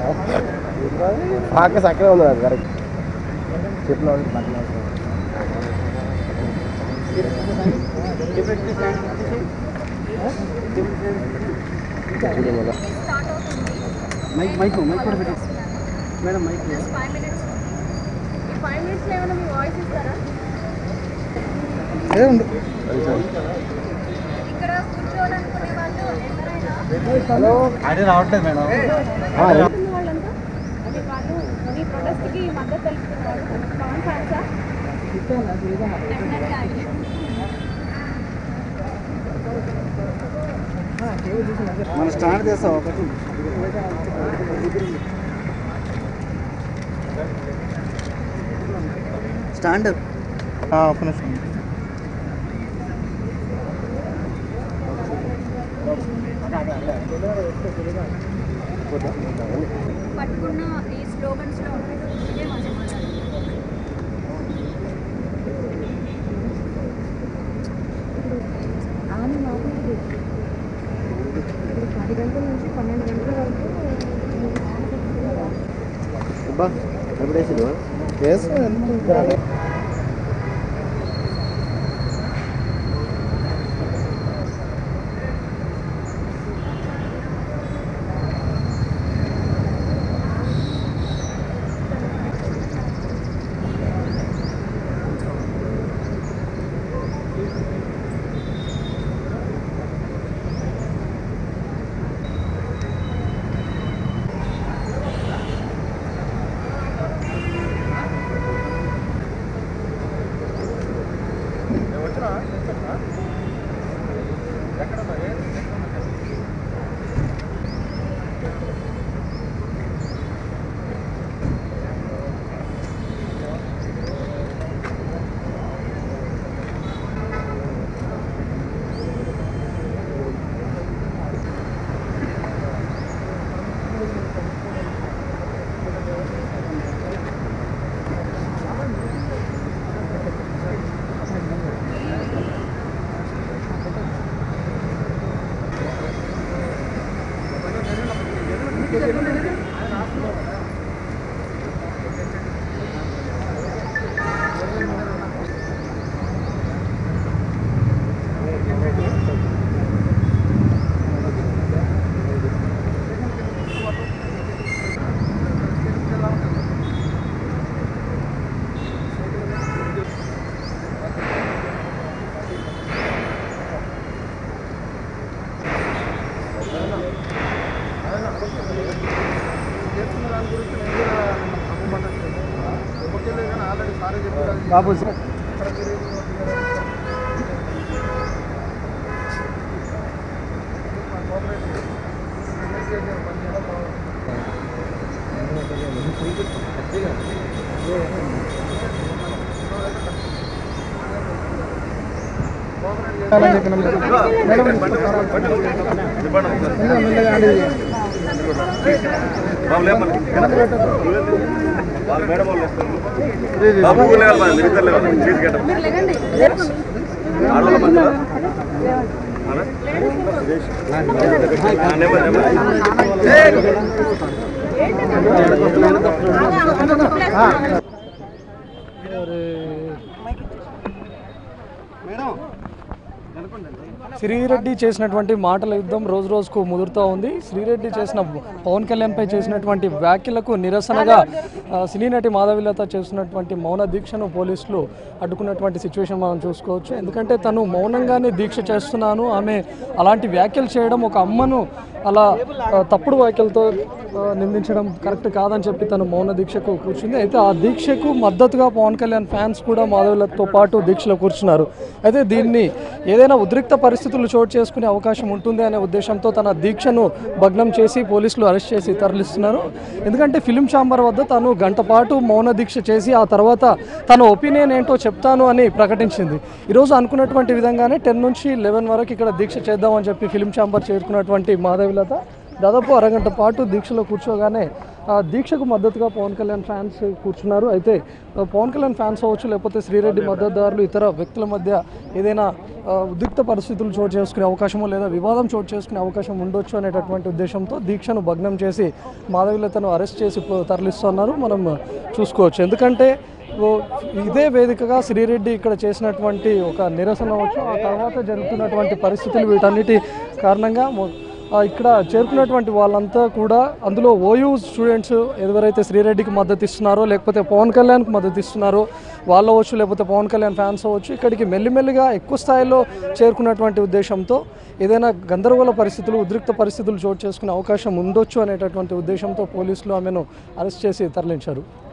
ఫాకస్ అక్కడే ఉంది అది కరెక్ట్ చెప్పిన వాళ్ళు పక్కన చూడు మళ్ళా. మైక్ మైక్ మైక్ కూడా పెట్టి madam mic just five minutes ఈ ఫైవ్ మినిట్స్లో ఏమైనా మీ వాయిస్ ఇస్తారా అదే ఉండు ఇక్కడ కూర్చోవాలనుకునే వాళ్ళు ఎవరైనా అదే రావట్లేదు మేడం ఆ, రే- ఉన్న వాళ్ళంతా అంటే వాళ్ళు మీ ప్రొడక్ట్కి మద్దతు తెలుపుతున్న వాళ్ళు పవన్ ఫ్యాన్సా డెఫినెట్గా మన స్టాండ్ చేస్తాం ఒకటి స్టాండ్ ఒక నిమిషం పట్టుకున్న ఈ స్లోగన్స్లో ఉంటాయి ఇదే మా సమాధానం ఆమె మాట్లాడేది ఇప్పుడు పది గంటల నుంచి పన్నెండు గంటల వరకు అబ్బా ఎప్పుడేసిండు బాబు శ్రీరెడ్డి చేసినటువంటి మాటల యుద్ధం రోజు రోజుకు ముదురుతూ ఉంది శ్రీరెడ్డి చేసిన పవన్ కళ్యాణ్పై చేసినటువంటి వ్యాఖ్యలకు నిరసనగా ఆ, సినీ నటి మాధవిలత చేస్తున్నటువంటి మౌన దీక్షను పోలీసులు అడ్డుకున్నటువంటి సిచ్యువేషన్ మనం చూసుకోవచ్చు ఎందుకంటే తను మౌనంగానే దీక్ష చేస్తున్నాను ఆమె అలాంటి వ్యాఖ్యలు చేయడం ఒక అమ్మను అలా ఆ, తప్పుడు వ్యాఖ్యలతో ఆ, నిందించడం కరెక్ట్ కాదని చెప్పి తను మౌన దీక్షకు కూర్చుంది అయితే ఆ దీక్షకు మద్దతుగా పవన్ కళ్యాణ్ ఫ్యాన్స్ కూడా మాధవులతో పాటు దీక్షలో కూర్చున్నారు అయితే దీన్ని ఏదైనా ఉద్రిక్త పరిస్థితులు చోటు చేసుకునే అవకాశం ఉంటుంది అనే ఉద్దేశంతో తన దీక్షను భగ్నం చేసి పోలీసులు అరెస్ట్ చేసి తరలిస్తున్నారు ఎందుకంటే ఫిలిం ఛాంబర్ వద్ద తను గంట పాటు మౌన దీక్ష చేసి ఆ తర్వాత తన ఒపీనియన్ ఏంటో చెప్తాను అని ప్రకటించింది ఈరోజు అనుకున్నటువంటి విధంగానే టెన్ నుంచి లెవెన్ వరకు ఇక్కడ దీక్ష చేద్దామని చెప్పి ఫిలిం ఛాంబర్ చేరుకున్నటువంటి మాధవిలత దాదాపు అరగంట పాటు దీక్షలో కూర్చోగానే ఆ దీక్షకు మద్దతుగా పవన్ కళ్యాణ్ ఫ్యాన్స్ కూర్చున్నారు అయితే ఆ, పవన్ కళ్యాణ్ ఫ్యాన్స్ అవ్వచ్చు లేకపోతే శ్రీరెడ్డి మద్దతుదారులు ఇతర వ్యక్తుల మధ్య ఏదైనా ఆ, ఉద్రిక్త పరిస్థితులు చోటు చేసుకునే అవకాశమో లేదా వివాదం చోటు చేసుకునే అవకాశం ఉండొచ్చు అనేటటువంటి ఉద్దేశంతో దీక్షను భగ్నం చేసి మాధవిలతను అరెస్ట్ చేసి పో- తరలిస్తున్నారు మనం చూసుకోవచ్చు ఎందుకంటే ఓ ఇదే వేదికగా శ్రీరెడ్డి ఇక్కడ చేసినటువంటి ఒక నిరసన అవ్వచ్చు ఆ తర్వాత జరుగుతున్నటువంటి పరిస్థితులు వీటన్నిటి కారణంగా మొ- ఆ, ఇక్కడ చేరుకున్నటువంటి వాళ్ళంతా కూడా అందులో ఓయూ స్టూడెంట్స్ ఎవరైతే శ్రీరెడ్డికి మద్దతు ఇస్తున్నారో లేకపోతే పవన్ కళ్యాణ్కి మద్దతు ఇస్తున్నారో వాళ్ళు అవ్వచ్చు లేకపోతే పవన్ కళ్యాణ్ ఫ్యాన్స్ అవ్వచ్చు ఇక్కడికి మెల్లిమెల్లిగా ఎక్కువ స్థాయిలో చేరుకున్నటువంటి ఉద్దేశంతో ఏదైనా గందరగోళ పరిస్థితులు ఉద్రిక్త పరిస్థితులు చోటు చేసుకునే అవకాశం ఉండొచ్చు అనేటటువంటి ఉద్దేశంతో పోలీసులు ఆమెను అరెస్ట్ చేసి తరలించారు